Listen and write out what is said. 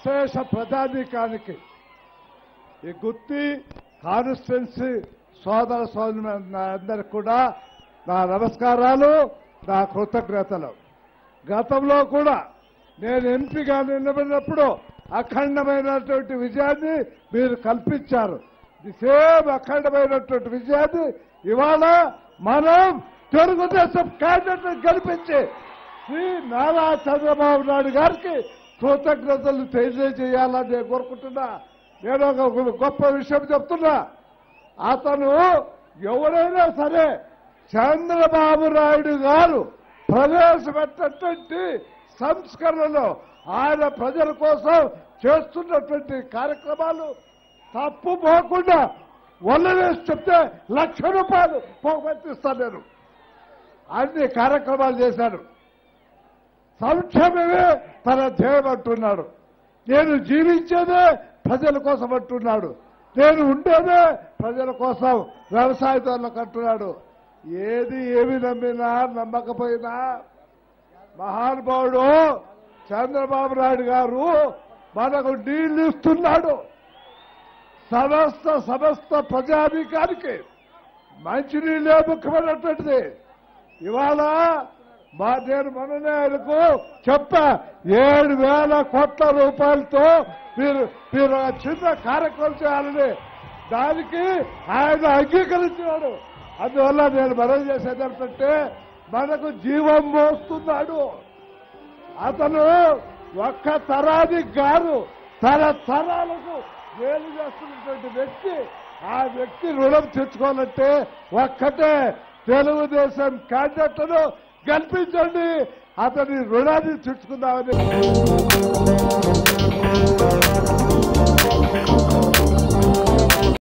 అశేష ప్రజానీకానికి ఈ గుత్తి కాన్స్టిట్యున్సీ సోదర సోదరు అందరికి కూడా నా నమస్కారాలు నా కృతజ్ఞతలు గతంలో కూడా నేను ఎంపీగా నిలబడినప్పుడు అఖండమైనటువంటి విజయాన్ని మీరు కల్పించారు ది సేమ్ అఖండమైనటువంటి విజయాన్ని ఇవాళ మనం తెలుగుదేశం క్యాండిడేట్ గెలిపించి శ్రీ నారా చంద్రబాబు నాయుడు గారికి కృతజ్ఞతలు తెలియజేయాలని నేను కోరుకుంటున్నా నేను ఒక గొప్ప విషయం చెప్తున్నా అతను ఎవరైనా సరే చంద్రబాబు నాయుడు గారు ప్రవేశపెట్టినటువంటి సంస్కరణలు ఆయన ప్రజల కోసం చేస్తున్నటువంటి కార్యక్రమాలు తప్పు పోకుండా వల్లవేసి చెప్తే లక్ష రూపాయలు పోగొట్టిస్తాను నేను అన్ని కార్యక్రమాలు చేశాను సంక్షేమమే తన ధ్యేయం అంటున్నాడు నేను జీవించేదే ప్రజల కోసం అంటున్నాడు నేను ఉండేదే ప్రజల కోసం వ్యవసాయదారులకు అంటున్నాడు ఏది ఏమి నమ్మినా నమ్మకపోయినా మహానుభావుడు చంద్రబాబు నాయుడు గారు మనకు నీళ్లు ఇస్తున్నాడు సమస్త సమస్త ప్రజాధికారికి మంచినీళ్ళే ముఖ్యమైనటువంటిది ఇవాళ మా నేను మొన్ననే ఆయనకు చెప్పా ఏడు వేల కోట్ల రూపాయలతో మీరు మీరు ఆ చిన్న కార్యక్రమం చేయాలని దానికి ఆయన అంగీకరించినాడు అందువల్ల నేను మనం చేసేది ఏమిటంటే మనకు జీవం మోస్తున్నాడు అతను ఒక్క తరానికి కాదు తన తరాలకు మేలు చేస్తున్నటువంటి వ్యక్తి ఆ వ్యక్తి రుణం తెచ్చుకోవాలంటే ఒక్కటే తెలుగుదేశం క్యాండిడేట్ను గెలిపించండి అతని రుణాన్ని తెచ్చుకుందామని